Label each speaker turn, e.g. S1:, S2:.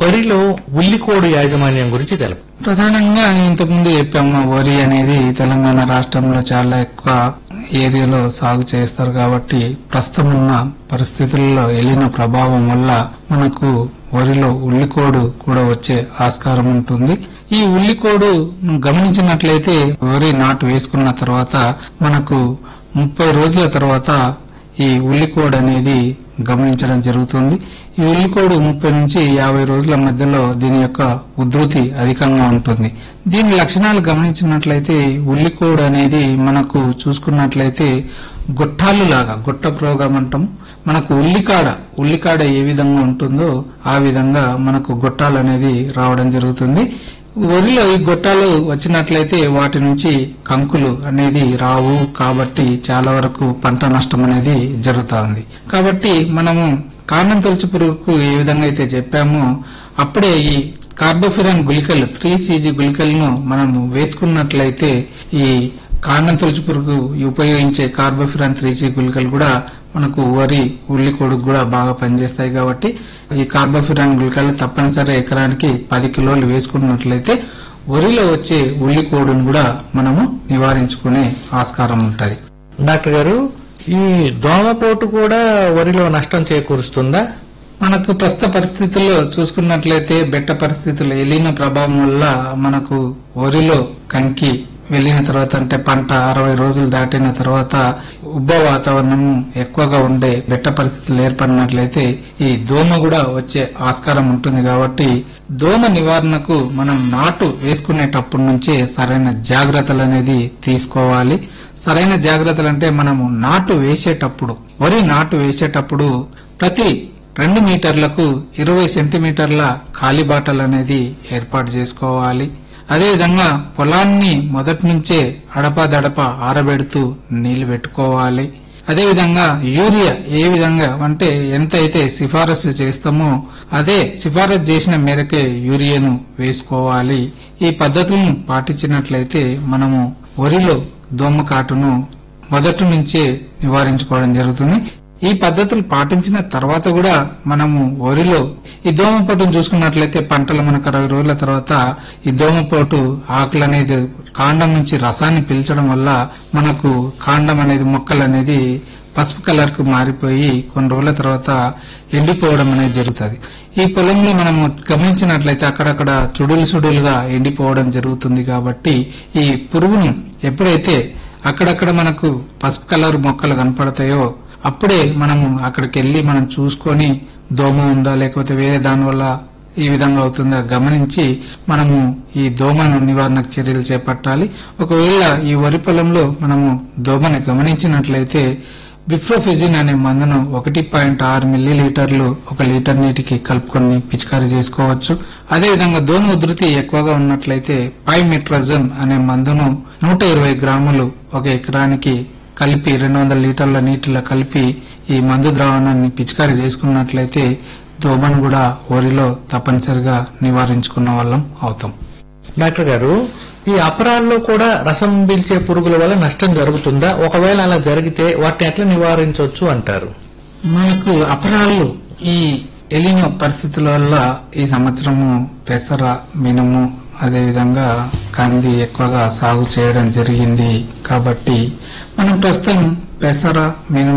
S1: వరిలో ఉల్లికోడు యాజమాన్యం గురించి తెలుపు
S2: ప్రధానంగా ఇంతకుముందు చెప్పాము వరి అనేది తెలంగాణ రాష్ట్రంలో చాలా ఎక్కువ ఏరియాలో సాగు చేస్తారు కాబట్టి ప్రస్తుతం ఉన్న పరిస్థితుల్లో ఎలిన ప్రభావం వల్ల మనకు వరిలో ఉల్లికోడు కూడా వచ్చే ఆస్కారం ఉంటుంది ఈ ఉల్లికోడు గమనించినట్లయితే వరి నాటు వేసుకున్న తర్వాత మనకు ముప్పై రోజుల తర్వాత ఈ ఉల్లికోడ్ అనేది గమనించడం జరుగుతుంది ఈ ఉల్లికోడు ముప్పై నుంచి యాభై రోజుల మధ్యలో దీని యొక్క ఉధృతి అధికంగా ఉంటుంది దీని లక్షణాలు గమనించినట్లయితే ఉల్లికోడ్ అనేది మనకు చూసుకున్నట్లయితే గొట్టాలు లాగా గొట్ట ప్రోగం అంటాం మనకు ఉల్లికాడ ఉల్లికాడ ఏ విధంగా ఉంటుందో ఆ విధంగా మనకు గొట్టాలు అనేది రావడం జరుగుతుంది వరిలో ఈ గొట్టాలు వచ్చినట్లయితే వాటి నుంచి కంకులు అనేది రావు కాబట్టి చాలా వరకు పంట నష్టం అనేది జరుగుతా ఉంది కాబట్టి మనము కాండం తొలచు పురుగుకు ఏ విధంగా అయితే చెప్పామో అప్పుడే ఈ కార్బోఫిరాన్ గుళికలు త్రీ సీజీ గుళికలను మనము వేసుకున్నట్లయితే ఈ కాండం తొలచు పురుగు ఉపయోగించే కార్బోఫిరాన్ త్రీ సీ గుళికలు కూడా మనకు వరి ఉల్లి కొడుకు కూడా బాగా పనిచేస్తాయి కాబట్టి ఈ కార్బోఫిరాన్ గుళికలు తప్పనిసరి ఎకరానికి పది కిలోలు వేసుకున్నట్లయితే వరిలో వచ్చే ఉల్లి కోడును కూడా మనము నివారించుకునే ఆస్కారం ఉంటది
S1: డాక్టర్ గారు ఈ దోమపోటు కూడా వరిలో నష్టం చేకూరుస్తుందా
S2: మనకు ప్రస్తుత పరిస్థితుల్లో చూసుకున్నట్లయితే బెట్ట పరిస్థితులు ఎలిన ప్రభావం వల్ల మనకు వరిలో కంకి వెళ్ళిన తర్వాత అంటే పంట అరవై రోజులు దాటిన తర్వాత ఉబ్బ వాతావరణం ఎక్కువగా ఉండే బెట్ట పరిస్థితులు ఏర్పడినట్లయితే ఈ దోమ కూడా వచ్చే ఆస్కారం ఉంటుంది కాబట్టి దోమ నివారణకు మనం నాటు వేసుకునేటప్పటి నుంచే సరైన జాగ్రత్తలు అనేది తీసుకోవాలి సరైన జాగ్రత్తలు అంటే మనము నాటు వేసేటప్పుడు వరి నాటు వేసేటప్పుడు ప్రతి రెండు మీటర్లకు ఇరవై సెంటీమీటర్ల ఖాళీ బాటలు అనేది ఏర్పాటు చేసుకోవాలి అదేవిధంగా పొలాన్ని మొదటి నుంచే అడపాదడప ఆరబెడుతూ నీళ్లు పెట్టుకోవాలి అదేవిధంగా యూరియా ఏ విధంగా అంటే ఎంత అయితే సిఫారసు చేస్తామో అదే సిఫారసు చేసిన మేరకే యూరియాను వేసుకోవాలి ఈ పద్ధతులను పాటించినట్లయితే మనము వరిలో దోమకాటును మొదటి నుంచే నివారించుకోవడం జరుగుతుంది ఈ పద్ధతులు పాటించిన తర్వాత కూడా మనము వరిలో ఈ దోమపోటును చూసుకున్నట్లయితే పంటలు మనకు అరవై రోజుల తర్వాత ఈ దోమపోటు ఆకులు అనేది కాండం నుంచి రసాన్ని పీల్చడం వల్ల మనకు కాండం అనేది మొక్కలు అనేది పసుపు కలర్ కు మారిపోయి కొన్ని రోజుల తర్వాత ఎండిపోవడం అనేది జరుగుతుంది ఈ పొలంలో మనము గమనించినట్లయితే అక్కడక్కడ చుడులు సుడులుగా ఎండిపోవడం జరుగుతుంది కాబట్టి ఈ పురుగును ఎప్పుడైతే అక్కడక్కడ మనకు పసుపు కలర్ మొక్కలు కనపడతాయో అప్పుడే మనము అక్కడికి వెళ్లి మనం చూసుకొని దోమ ఉందా లేకపోతే వేరే దాని వల్ల ఈ విధంగా అవుతుందా గమనించి మనము ఈ దోమను నివారణకు చర్యలు చేపట్టాలి ఒకవేళ ఈ వరి పొలంలో మనము దోమని గమనించినట్లయితే బిఫ్రోఫిజిన్ అనే మందును ఒకటి పాయింట్ ఆరు మిల్లీ లీటర్లు ఒక లీటర్ నీటికి కలుపుకొని పిచికారీ చేసుకోవచ్చు అదేవిధంగా దోమ ఉధృతి ఎక్కువగా ఉన్నట్లయితే పైమెట్రజన్ అనే మందును నూట ఇరవై గ్రాములు ఒక ఎకరానికి కలిపి రెండు వందల లీటర్ల నీటిలో కలిపి ఈ మందు ద్రావణాన్ని పిచికారీ చేసుకున్నట్లయితే దోమను కూడా వరిలో తప్పనిసరిగా నివారించుకున్న వాళ్ళం అవుతాం
S1: డాక్టర్ గారు ఈ అపరాల్లో కూడా రసం పీల్చే పురుగుల వల్ల నష్టం జరుగుతుందా ఒకవేళ అలా జరిగితే వాటిని ఎట్లా నివారించవచ్చు అంటారు
S2: మనకు అపరాలు ఈ ఎలిన పరిస్థితుల వల్ల ఈ సంవత్సరము పెసర మినుము అదేవిధంగా కంది ఎక్కువగా సాగు చేయడం జరిగింది కాబట్టి మనం ప్రస్తుతం పెసర మినుము